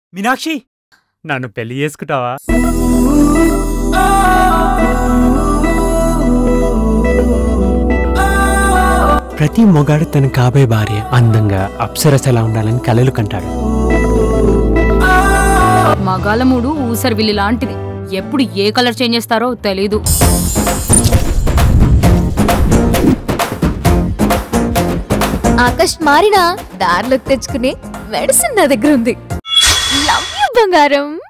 మీనాక్షి నన్ను పెళ్లి చేసుకుంటావా ప్రతి మొగాడు తన కాబోయే భార్య అందంగా అప్సరసలా ఉండాలని కలలు కంటాడు మగాల మూడు ఊసరి విల్లి లాంటిది ఎప్పుడు ఏ కలర్ చేంజ్ చేస్తారో తెలీదు ఆకాష్ మారినా దారిలోకి తెచ్చుకునే మెడిసిన్ నా దగ్గర ఉంది లవ్ యూ బంగారం